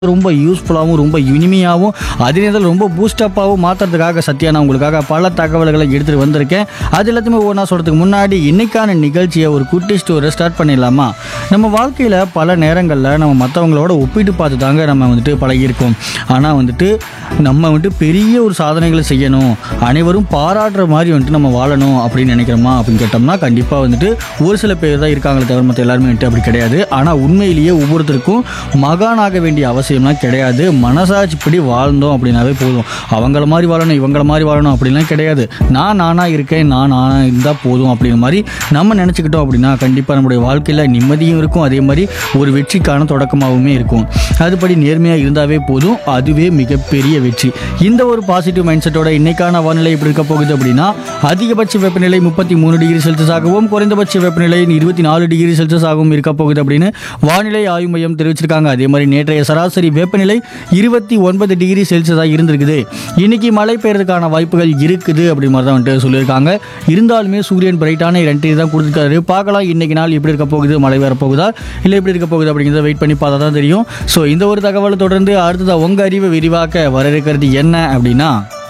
ரொம்ப யூஸ்ஃபுல்லாகவும் ரொம்ப இனிமையாகவும் அதே நேரத்தில் ரொம்ப பூஸ்டப்பாகவும் மாற்றுறதுக்காக சத்யா நான் உங்களுக்காக பல தகவல்களை எடுத்துகிட்டு வந்திருக்கேன் அது எல்லாத்தையுமே ஒவ்வொன்றா சொல்கிறதுக்கு முன்னாடி இன்னைக்கான நிகழ்ச்சியை ஒரு குட்டி ஸ்டோரை ஸ்டார்ட் பண்ணிடலாமா நம்ம வாழ்க்கையில் பல நேரங்களில் நம்ம மற்றவங்களோட ஒப்பிட்டு பார்த்து தாங்க நம்ம வந்துட்டு பழகியிருக்கோம் ஆனால் வந்துட்டு நம்ம வந்துட்டு பெரிய ஒரு சாதனைகளை செய்யணும் அனைவரும் பாராட்டுற மாதிரி வந்துட்டு நம்ம வாழணும் அப்படின்னு நினைக்கிறோமா அப்படின்னு கேட்டோம்னா கண்டிப்பாக வந்துட்டு ஒரு சில பேர் தான் இருக்காங்களே தவிர மற்ற எல்லாருமே வந்துட்டு அப்படி கிடையாது ஆனால் உண்மையிலேயே ஒவ்வொருத்தருக்கும் மகானாக வேண்டிய அவசியம்லாம் கிடையாது மனசாட்சிப்படி வாழ்ந்தோம் அப்படின்னாவே போதும் அவங்கள மாதிரி வாழணும் இவங்கள மாதிரி வாழணும் அப்படிலாம் கிடையாது நான் நானாக இருக்கேன் நான் நானாக இருந்தால் போதும் அப்படிங்கிற மாதிரி நம்ம நினச்சிக்கிட்டோம் அப்படின்னா கண்டிப்பாக நம்முடைய வாழ்க்கையில் நிம்மதியும் இருக்கும் அதே மாதிரி ஒரு வெற்றிக்கான தொடக்கமாகவுமே இருக்கும் அதுபடி நேர்மையாக இருந்தாவே போதும் அதுவே மிகப்பெரிய வெற்றி இந்த ஒரு பாசிட்டிவ் மைண்ட் செட்டோட இன்னைக்கான வானிலை எப்படி இருக்க போகுது அப்படின்னா அதிகபட்ச வெப்பநிலை முப்பத்தி மூணு டிகிரி செல்சியஸாகவும் குறைந்தபட்ச வெப்பநிலை இருபத்தி நாலு டிகிரி செல்சியஸாகவும் இருக்க போகுது அப்படின்னு வானிலை ஆய்வு மையம் தெரிவிச்சிருக்காங்க அதே மாதிரி நேற்றைய சராசரி வெப்பநிலை இருபத்தி ஒன்பது டிகிரி செல்சியஸாக இருந்திருக்குது இன்னைக்கு மழை பெய்யறதுக்கான வாய்ப்புகள் இருக்குது அப்படி மாதிரி தான் வந்துட்டு சொல்லியிருக்காங்க இருந்தாலுமே சூரியன் பிரைட்டான ரெண்டு தான் கொடுத்துருக்காரு பார்க்கலாம் இன்னைக்கு நாள் எப்படி இருக்க போகுது மழை வர போகுதா இல்லை எப்படி இருக்க போகுது அப்படிங்கிறத வெயிட் பண்ணி பார்த்தா தான் தெரியும் ஸோ இந்த ஒரு தகவலை தொடர்ந்து அடுத்ததாக உங்கள் அறிவை விரிவாக்க வர இருக்கிறது என்ன அப்படின்னா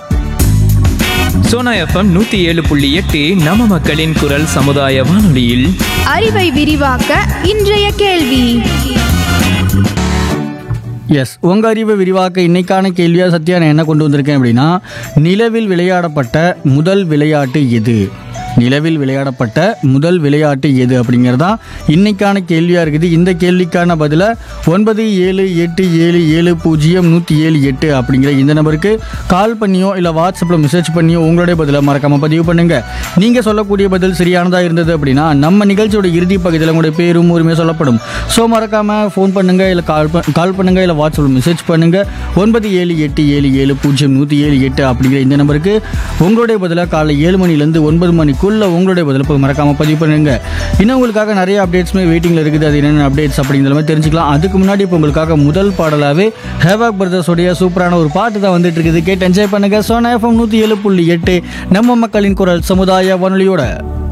சோனா எஃப்எம் நூத்தி ஏழு புள்ளி எட்டு நம்ம மக்களின் குரல் சமுதாய வானொலியில் அறிவை விரிவாக்க இன்றைய கேள்வி எஸ் உங்கள் அறிவை விரிவாக்க இன்னைக்கான கேள்வியாக சத்யா நான் என்ன கொண்டு வந்திருக்கேன் அப்படின்னா நிலவில் விளையாடப்பட்ட முதல் விளையாட்டு எது நிலவில் விளையாடப்பட்ட முதல் விளையாட்டு எது அப்படிங்கிறது தான் இன்னைக்கான கேள்வியாக இருக்குது இந்த கேள்விக்கான பதிலை ஒன்பது ஏழு எட்டு ஏழு ஏழு பூஜ்ஜியம் நூற்றி ஏழு எட்டு அப்படிங்கிற இந்த நம்பருக்கு கால் பண்ணியோ இல்லை வாட்ஸ்அப்பில் மெசேஜ் பண்ணியோ உங்களுடைய பதிலை மறக்காமல் பதிவு பண்ணுங்கள் நீங்கள் சொல்லக்கூடிய பதில் சரியானதாக இருந்தது அப்படின்னா நம்ம நிகழ்ச்சியோட இறுதி பகுதியில் உங்களுடைய பேரும் உரிமையும் சொல்லப்படும் ஸோ மறக்காமல் ஃபோன் பண்ணுங்கள் இல்லை கால் ப- கால் பண்ணுங்கள் இல்லை வாட்ஸ்அப்பில் மெசேஜ் பண்ணுங்கள் ஒன்பது ஏழு எட்டு ஏழு ஏழு பூஜ்ஜியம் நூற்றி ஏழு எட்டு அப்படிங்கிற இந்த நம்பருக்கு உங்களுடைய பதிலாக காலை ஏழு மணிலேருந்து ஒன்பது மணிக்குள்ளே உங்களுடைய பதிலை போய் மறக்காமல் பதிவு பண்ணுங்க இன்னும் உங்களுக்காக நிறைய அப்டேட்ஸுமே வெயிட்டிங்கில் இருக்குது அது என்னென்ன அப்டேட்ஸ் அப்படிங்கிற மாதிரி தெரிஞ்சுக்கலாம் அதுக்கு முன்னாடி இப்போ உங்களுக்காக முதல் பாடலாகவே ஹேவாக் பிரதர்ஸோடைய சூப்பரான ஒரு பாட்டு தான் வந்துட்டு இருக்குது கேட்டு என்ஜாய் பண்ணுங்கள் சோனா எஃப்எம் நூற்றி ஏழு புள்ளி எட்டு நம்ம மக்களின் குரல் சமுதாய வானொலியோட